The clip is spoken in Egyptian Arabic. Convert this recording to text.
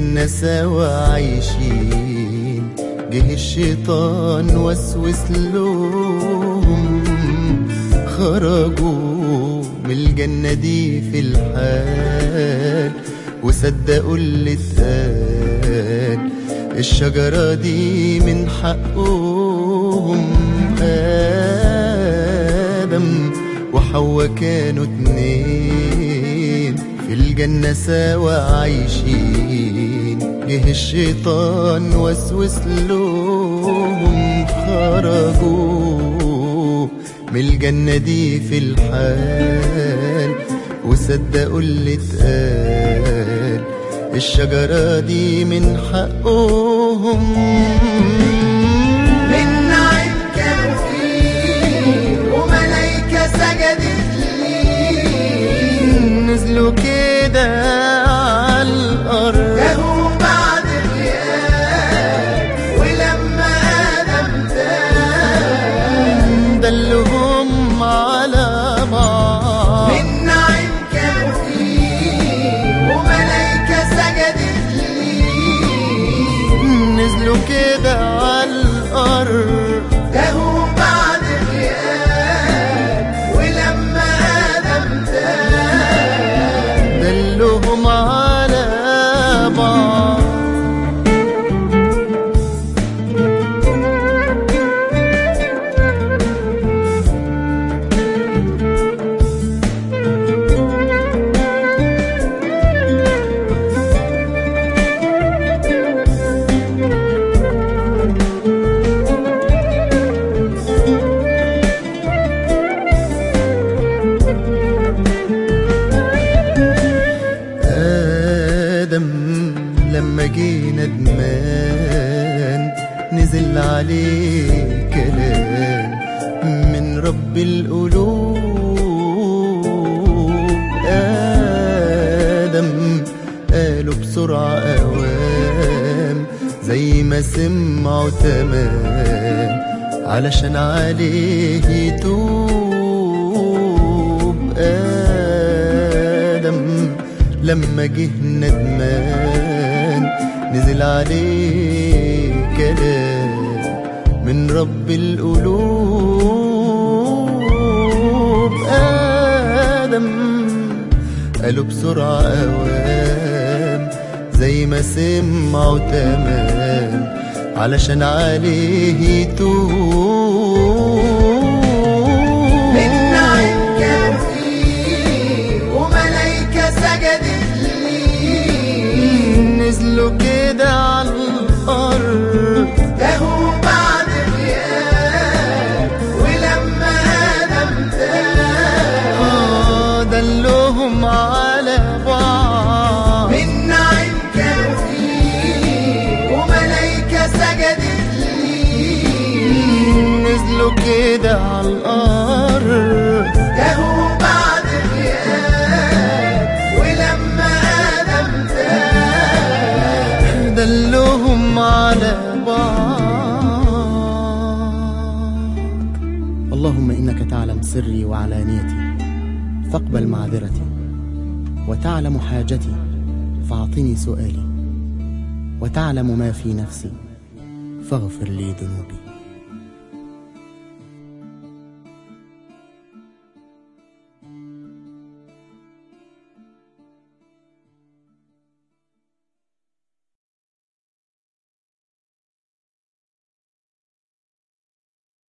الجنة سوا عايشين جه الشيطان وسوس لهم خرجوا من الجنة دي في الحال وصدقوا اللي اتقال الشجرة دي من حقهم آدم وحواء كانوا اتنين في الجنة سوا عايشين جه الشيطان وسوس لهم خرجوا من الجنة دي في الحال وصدقوا اللي اتقال الشجرة دي من حقهم من نعيم كانوا فيه وملايكة سجدت ليه نزلوا كده على الأرض جاهوا بعد غياب ولما آدم تاب دلهم على بعض من نعيم كانوا فيه وملايكة سجدت ليه نزلوا كده على الأرض جاهوا بعد غياب ولما آدم تاب دلهم على بعض آدم لما جينا ندمان نزل عليه كلام من رب القلوب آدم قالوا بسرعة أوام زي ما سمعوا تمام علشان عليه يتوب آدم لما جه ندمان نزل عليه كلام من رب القلوب آدم قالوا بسرعة أوام زي ما سمعوا تمام علشان عليه يتوب من نعيم كان فيه وملايكة سجدت ليه نزلوا كده على الأرض جاهوا بعد غياب ولما آدم تاب آه دلهم على بعض من نعيم كان فيه وملايكة سجدت ليه نزلوا كده على الأرض جاهوا بعد غياب ولما آدم تاب دلهم على بعض اللهم إنك تعلم سري وعلانيتي فاقبل معذرتي وتعلم حاجتي فاعطني سؤالي وتعلم ما في نفسي فاغفر لي ذنوبي